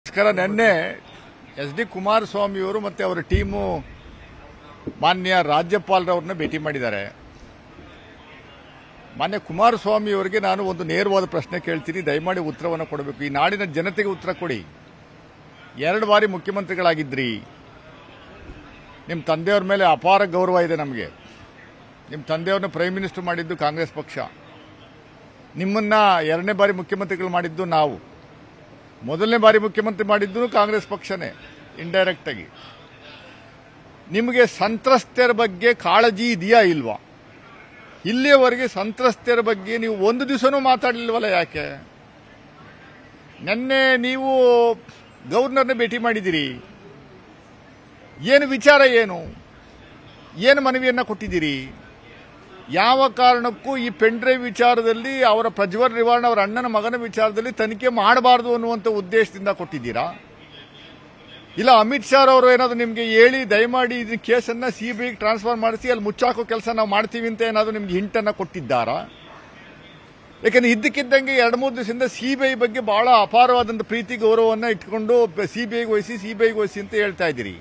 ನಮಸ್ಕಾರ ನಿನ್ನೆ S D ಕುಮಾರಸ್ವಾಮಿಯವರು ಮತ್ತೆ ಅವರ ಟೀಮು ಮಾನ್ಯ ರಾಜ್ಯಪಾಲರವ್ರನ್ನ ಭೇಟಿ ಮಾಡಿದ್ದಾರೆ ಮಾನ್ಯ ಕುಮಾರಸ್ವಾಮಿ ಅವರಿಗೆ ನಾನು ಒಂದು ನೇರವಾದ ಪ್ರಶ್ನೆ ಕೇಳ್ತೀನಿ ದಯಮಾಡಿ ಉತ್ತರವನ್ನು ಕೊಡಬೇಕು ಈ ನಾಡಿನ ಜನತೆಗೆ ಉತ್ತರ ಕೊಡಿ ಎರಡು ಬಾರಿ ಮುಖ್ಯಮಂತ್ರಿಗಳಾಗಿದ್ರಿ ನಿಮ್ಮ ತಂದೆಯವ್ರ ಮೇಲೆ ಅಪಾರ ಗೌರವ ಇದೆ ನಮಗೆ ನಿಮ್ಮ ತಂದೆಯವ್ರನ್ನ ಪ್ರೈಮ್ ಮಿನಿಸ್ಟರ್ ಮಾಡಿದ್ದು ಕಾಂಗ್ರೆಸ್ ಪಕ್ಷ ನಿಮ್ಮನ್ನ ಎರಡನೇ ಬಾರಿ ಮುಖ್ಯಮಂತ್ರಿಗಳು ಮಾಡಿದ್ದು ನಾವು ಮೊದಲನೇ ಬಾರಿ ಮುಖ್ಯಮಂತ್ರಿ ಮಾಡಿದ್ದು ಕಾಂಗ್ರೆಸ್ ಪಕ್ಷನೇ ಇಂಡೈರೆಕ್ಟ್ ಆಗಿ ನಿಮಗೆ ಸಂತ್ರಸ್ತರ ಬಗ್ಗೆ ಕಾಳಜಿ ಇದೆಯಾ ಇಲ್ವಾ ಇಲ್ಲಿಯವರೆಗೆ ಸಂತ್ರಸ್ತರ ಬಗ್ಗೆ ನೀವು ಒಂದು ದಿವಸನೂ ಮಾತಾಡಲಿಲ್ವಲ್ಲ ಯಾಕೆ ನಿನ್ನೆ ನೀವು ಗವರ್ನರ್ನ ಭೇಟಿ ಮಾಡಿದ್ದೀರಿ ಏನು ವಿಚಾರ ಏನು ಏನು ಮನವಿಯನ್ನ ಕೊಟ್ಟಿದ್ದೀರಿ ಯಾವ ಕಾರಣಕ್ಕೂ ಈ ಪೆಂಡ್ರೈವ್ ವಿಚಾರದಲ್ಲಿ ಅವರ ಪ್ರಜ್ವಲ್ ರೇವಣ್ಣ ಅವರ ಅಣ್ಣನ ಮಗನ ವಿಚಾರದಲ್ಲಿ ತನಿಖೆ ಮಾಡಬಾರದು ಅನ್ನುವಂಥ ಉದ್ದೇಶದಿಂದ ಕೊಟ್ಟಿದ್ದೀರಾ ಇಲ್ಲ ಅಮಿತ್ ಶಾ ಅವರು ಏನಾದ್ರು ನಿಮಗೆ ಹೇಳಿ ದಯಮಾಡಿ ಈ ಕೇಸನ್ನ ಸಿಬಿಐಗೆ ಟ್ರಾನ್ಸ್ಫರ್ ಮಾಡಿಸಿ ಅಲ್ಲಿ ಮುಚ್ಚಾಕೋ ಕೆಲಸ ನಾವು ಮಾಡ್ತೀವಿ ಅಂತ ಏನಾದ್ರು ನಿಮ್ಗೆ ಹಿಂಟನ್ನ ಕೊಟ್ಟಿದ್ದಾರಾ ಯಾಕಂದ್ರೆ ಇದ್ದಕ್ಕಿದ್ದಂಗೆ ಎರಡು ಮೂರು ದಿವಸದಿಂದ ಸಿಬಿಐ ಬಗ್ಗೆ ಬಹಳ ಅಪಾರವಾದಂಥ ಪ್ರೀತಿ ಗೌರವವನ್ನು ಇಟ್ಕೊಂಡು ಸಿಬಿಐಗೆ ವಹಿಸಿ ಸಿಬಿಐಗೆ ವಹಿಸಿ ಅಂತ ಹೇಳ್ತಾ ಇದ್ದೀರಿ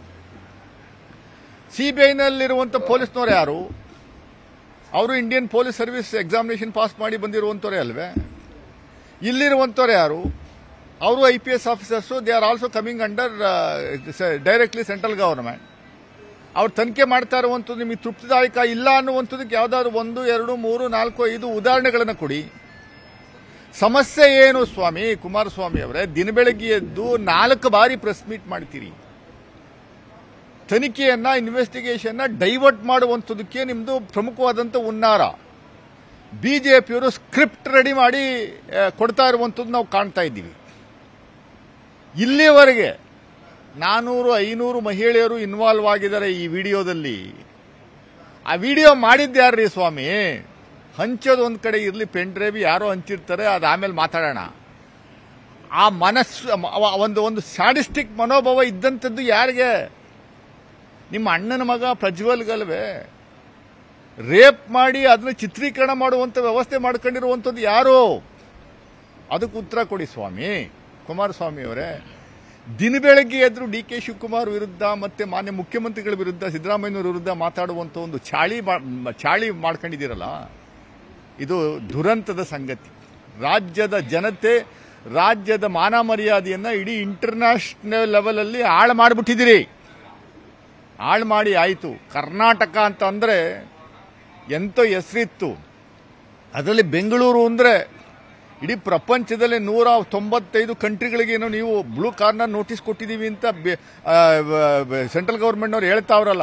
ಸಿಬಿಐನಲ್ಲಿರುವಂಥ ಪೊಲೀಸ್ನವ್ರು ಯಾರು ಅವರು Indian police service examination pass ಮಾಡಿ ಬಂದಿರುವಂಥವ್ರೆ ಅಲ್ವೇ ಇಲ್ಲಿರುವಂಥವ್ರು ಯಾರು ಅವರು I P S officers they are also coming under directly central government ಅವ್ರು ತನಿಖೆ ಮಾಡ್ತಾ ಇರುವಂಥದ್ದು ನಿಮಗೆ ತೃಪ್ತಿದಾಯಕ ಇಲ್ಲ ಅನ್ನುವಂಥದ್ದಕ್ಕೆ ಯಾವ್ದಾದ್ರು ಒಂದು ಎರಡು ಮೂರು ನಾಲ್ಕು ಐದು ಉದಾಹರಣೆಗಳನ್ನು ಕೊಡಿ ಸಮಸ್ಯೆ ಏನು ಸ್ವಾಮಿ ಕುಮಾರಸ್ವಾಮಿ ಅವರೇ ದಿನ ಬೆಳಗ್ಗೆ ಎದ್ದು ನಾಲ್ಕು ಬಾರಿ ಪ್ರೆಸ್ ಮೀಟ್ ಮಾಡ್ತೀರಿ ತನಿಖೆಯನ್ನ ಇನ್ವೆಸ್ಟಿಗೇಷನ್ ಡೈವರ್ಟ್ ಮಾಡುವಂಥದಕ್ಕೆ ನಿಮ್ದು ಪ್ರಮುಖವಾದಂಥ ಉನ್ನಾರ ಬಿಜೆಪಿಯವರು ಸ್ಕ್ರಿಪ್ಟ್ ರೆಡಿ ಮಾಡಿ ಆ, ಕೊಡ್ತಾ ಇರುವಂಥದ್ದು ನಾವು ಕಾಣ್ತಾ ಇದ್ದೀವಿ ಇಲ್ಲಿಯವರೆಗೆ ನಾನೂರು ಐನೂರು ಮಹಿಳೆಯರು ಇನ್ವಾಲ್ವ್ ಆಗಿದ್ದಾರೆ ಈ ವಿಡಿಯೋದಲ್ಲಿ ಆ ವಿಡಿಯೋ ಮಾಡಿದ್ಯಾರ್ರಿ ಸ್ವಾಮಿ ಹಂಚೋದು ಒಂದ್ ಕಡೆ ಇರಲಿ ಪೆನ್ ಡ್ರೈವ್ ಯಾರೋ ಹಂಚಿರ್ತಾರೆ ಅದು ಆಮೇಲೆ ಮಾತಾಡೋಣ ಆ ಮನಸ್ಸು ಅವ- ಒಂದು ಒಂದು ಸ್ಯಾಡಿಸ್ಟಿಕ್ ಮನೋಭಾವ ಇದ್ದಂಥದ್ದು ಯಾರಿಗೆ ನಿಮ್ಮ ಅಣ್ಣನ ಮಗ ಪ್ರಜ್ವಲ್ಗಲ್ವೇ ರೇಪ್ ಮಾಡಿ ಅದನ್ನ ಚಿತ್ರೀಕರಣ ಮಾಡುವಂತ ವ್ಯವಸ್ಥೆ ಮಾಡ್ಕೊಂಡಿರುವಂಥದ್ದು ಯಾರು ಅದಕ್ಕೆ ಉತ್ತರ ಕೊಡಿ ಸ್ವಾಮಿ ಕುಮಾರಸ್ವಾಮಿ ಅವರೇ ದಿನ ಬೆಳಗ್ಗೆ ಎದ್ರು ಡಿ ಕೆ ಶಿವಕುಮಾರ್ ವಿರುದ್ಧ ಮತ್ತೆ ಮಾನ್ಯ ಮುಖ್ಯಮಂತ್ರಿಗಳ ವಿರುದ್ಧ ಸಿದ್ದರಾಮಯ್ಯನವರ ವಿರುದ್ಧ ಮಾತಾಡುವಂತ ಒಂದು ಚಾಳಿ ಮಾ- ಚಾಳಿ ಮಾಡ್ಕೊಂಡಿದ್ದೀರಲ್ಲ ಇದು ದುರಂತದ ಸಂಗತಿ ರಾಜ್ಯದ ಜನತೆ ರಾಜ್ಯದ ಮಾನ ಮರ್ಯಾದೆಯನ್ನ ಇಡೀ ಇಂಟರ್ನ್ಯಾಷನಲ್ ಲೆವೆಲ್ ಅಲ್ಲಿ ಹಾಳು ಮಾಡಿಬಿಟ್ಟಿದ್ದೀರಿ ಹಾಳು ಮಾಡಿ ಆಯಿತು ಕರ್ನಾಟಕ ಅಂತ ಅಂದ್ರೆ ಎಂತೋ ಹೆಸರಿತ್ತು ಅದರಲ್ಲಿ ಬೆಂಗಳೂರು ಅಂದ್ರೆ ಇಡೀ ಪ್ರಪಂಚದಲ್ಲಿ ನೂರ ತೊಂಬತ್ತೈದು ಕಂಟ್ರಿಗಳಿಗೇನೋ ನೀವು ಬ್ಲೂ ಕಾರ್ನರ್ ನೋಟಿಸ್ ಕೊಟ್ಟಿದ್ದೀವಿ ಅಂತ ಸೆಂಟ್ರಲ್ ಗೌರ್ಮೆಂಟ್ನವ್ರು ಹೇಳ್ತಾವ್ರಲ್ಲ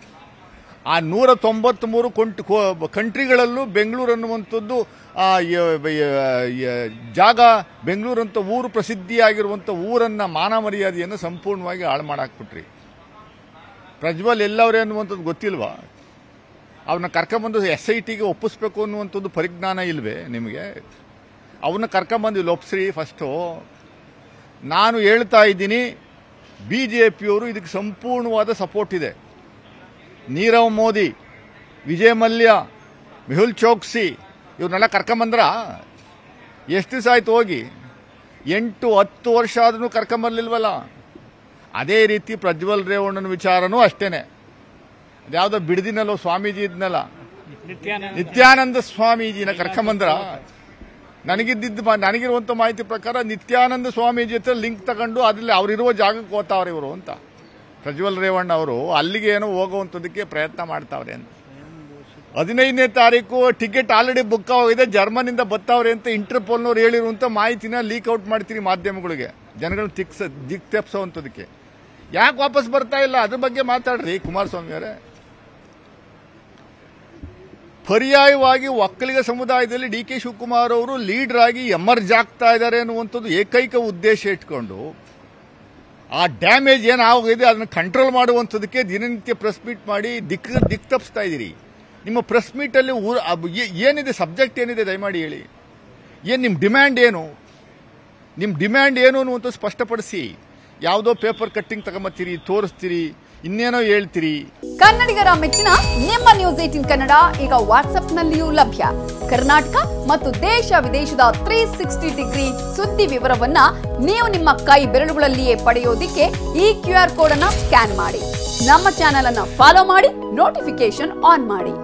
ಆ ನೂರ ತೊಂಬತ್ಮೂರು ಕಂಟ್ರಿಗಳಲ್ಲೂ ಬೆಂಗಳೂರು ಅನ್ನುವಂಥದ್ದು ಆ, ಯ- ಯ- ಯ- ಜಾಗ ಬೆಂಗಳೂರು ಅಂತ ಊರು ಪ್ರಸಿದ್ಧಿಯಾಗಿರುವಂಥ ಊರನ್ನ ಮಾನ ಮರ್ಯಾದೆಯನ್ನು ಸಂಪೂರ್ಣವಾಗಿ ಹಾಳು ಮಾಡಾಕ್ಬಿಟ್ರಿ ಪ್ರಜ್ವಲ್ ಎಲ್ಲವ್ರೆ ಅನ್ನುವಂಥದ್ದು ಗೊತ್ತಿಲ್ವಾ ಅವನ್ನ ಕರ್ಕೊಂಬಂದು ಎಸ್ ಐ ಟಿಗೆ ಒಪ್ಪಿಸ್ಬೇಕು ಅನ್ನುವಂಥದ್ದು ಪರಿಜ್ಞಾನ ಇಲ್ವೇ ನಿಮಗೆ ಅವನ್ನ ಕರ್ಕೊಂಬಂದು ಇಲ್ಲಿ ಒಪ್ಸ್ರಿ ಫಸ್ಟು ನಾನು ಹೇಳ್ತಾ ಇದ್ದೀನಿ ಬಿ ಜೆ ಪಿಯವರು ಇದಕ್ಕೆ ಸಂಪೂರ್ಣವಾದ ಸಪೋರ್ಟ್ ಇದೆ ನೀರವ್ ಮೋದಿ ವಿಜಯ್ ಮಲ್ಯ ಮೆಹುಲ್ ಚೋಕ್ಸಿ ಇವ್ರನ್ನೆಲ್ಲ ಕರ್ಕೊಂಬಂದ್ರ ಎಷ್ಟು ದಿವಸ ಆಯ್ತು ಹೋಗಿ ಎಂಟು ಹತ್ತು ವರ್ಷ ಆದ್ರೂ ಕರ್ಕೊಂಬರ್ಲಿಲ್ವಲ್ಲ ಅದೇ ರೀತಿ ಪ್ರಜ್ವಲ್ ರೇವಣ್ಣನ ವಿಚಾರನೂ ಅಷ್ಟೇನೆ ಅದ್ಯಾವುದೋ ಬಿಡದಿನಲ್ಲೋ ಸ್ವಾಮೀಜಿ ಇದ್ನಲ್ಲ ನಿತ್ಯಾನಂದ ಸ್ವಾಮೀಜಿನ ಕರ್ಕೊಂಬಂದ್ರ ನನಗಿದ್ದಿದ್ದು ಮಾ- ನನಗಿರುವಂತ ಮಾಹಿತಿ ಪ್ರಕಾರ ನಿತ್ಯಾನಂದ ಸ್ವಾಮೀಜಿ ಹತ್ರ ಲಿಂಕ್ ತಗೊಂಡು ಅದ್ರಲ್ಲಿ ಅವರಿರುವ ಜಾಗಕ್ಕೆ ಹೋಗ್ತಾವ್ರೆ ಇವರು ಅಂತ ಪ್ರಜ್ವಲ್ ರೇವಣ್ಣ ಅವರು ಅಲ್ಲಿಗೆ ಏನೋ ಹೋಗುವಂಥದ್ದಕ್ಕೆ ಪ್ರಯತ್ನ ಮಾಡ್ತಾವ್ರೆ ಅಂತ ಹದಿನೈದನೇ ತಾರೀಕು ಟಿಕೆಟ್ ಆಲ್ರೆಡಿ ಬುಕ್ ಆಗಿದೆ ಜರ್ಮನಿಂದ ಬತ್ತಾವ್ರೆ ಅಂತ ಇಂಟರ್ಪೋಲ್ನವ್ರು ಹೇಳಿರುವಂತ ಮಾಹಿತಿನ ಲೀಕ್ ಔಟ್ ಮಾಡ್ತೀರಿ ಮಾಧ್ಯಮಗಳಿಗೆ ಜನಗಳನ್ನ ತಿಕ್ಸ ದಿಕ್ ತೆಪ್ಸೋವಂಥದಕ್ಕೆ ಯಾಕೆ ವಾಪಸ್ ಬರ್ತಾ ಇಲ್ಲ ಅದ್ರ ಬಗ್ಗೆ ಮಾತಾಡ್ರಿ ಕುಮಾರಸ್ವಾಮಿ ಅವರೇ ಪರ್ಯಾಯವಾಗಿ ಒಕ್ಕಲಿಗ ಸಮುದಾಯದಲ್ಲಿ ಡಿ ಕೆ ಶಿವಕುಮಾರ್ ಅವರು ಲೀಡರ್ ಆಗಿ ಎಮರ್ಜ್ ಆಗ್ತಾ ಇದ್ದಾರೆ ಅನ್ನುವಂಥದ್ದು ಏಕೈಕ ಉದ್ದೇಶ ಇಟ್ಕೊಂಡು ಆ ಡ್ಯಾಮೇಜ್ ಏನಾಗಿದೆ ಅದನ್ನು ಕಂಟ್ರೋಲ್ ಮಾಡುವಂಥದ್ದಕ್ಕೆ ದಿನನಿತ್ಯ ಪ್ರೆಸ್ ಮೀಟ್ ಮಾಡಿ ದಿಕ್ ದಿಕ್ ತಪ್ಪಿಸ್ತಾ ಇದ್ದೀರಿ ನಿಮ್ಮ ಪ್ರೆಸ್ ಮೀಟಲ್ಲಿ ಊರ ಅಬ್- ಏ- ಏನಿದೆ ಸಬ್ಜೆಕ್ಟ್ ಏನಿದೆ ದಯಮಾಡಿ ಹೇಳಿ ಏನು ನಿಮ್ಮ ಡಿಮ್ಯಾಂಡ್ ಏನು ನಿಮ್ಮ ಡಿಮ್ಯಾಂಡ್ ಏನು ಅನ್ನುವಂಥ ಸ್ಪಷ್ಟಪಡಿಸಿ ಯಾವುದೋ ಪೇಪರ್ ಕಟ್ಟಿಂಗ್ ತಗೊಂಬತ್ತೀರಿ ತೋರಿಸ್ತೀರಿ ಇನ್ನೇನೋ ಹೇಳ್ತೀರಿ ಕನ್ನಡಿಗರ ಮೆಚ್ಚಿನ ನಿಮ್ಮ ನ್ಯೂಸ್ ಏಟಿನ್ ಕನ್ನಡ ಈಗ ವಾಟ್ಸ್ಆಪ್ನಲ್ಲಿಯೂ ಲಭ್ಯ ಕರ್ನಾಟಕ ಮತ್ತು ದೇಶ ವಿದೇಶದ ತ್ರೀ ಸಿಕ್ಸ್ಟಿ ಡಿಗ್ರಿ ಸುದ್ದಿ ವಿವರವನ್ನ ನೀವು ನಿಮ್ಮ ಕೈ ಬೆರಳುಗಳಲ್ಲಿಯೇ ಪಡೆಯೋದಿಕ್ಕೆ ಈ ಕ್ಯೂ ಆರ್ ಕೋಡ್ ಅನ್ನ ಸ್ಕ್ಯಾನ್ ಮಾಡಿ ನಮ್ಮ ಚಾನೆಲ್ ಅನ್ನ ಫಾಲೋ ಮಾಡಿ ನೋಟಿಫಿಕೇಶನ್ ಆನ್ ಮಾಡಿ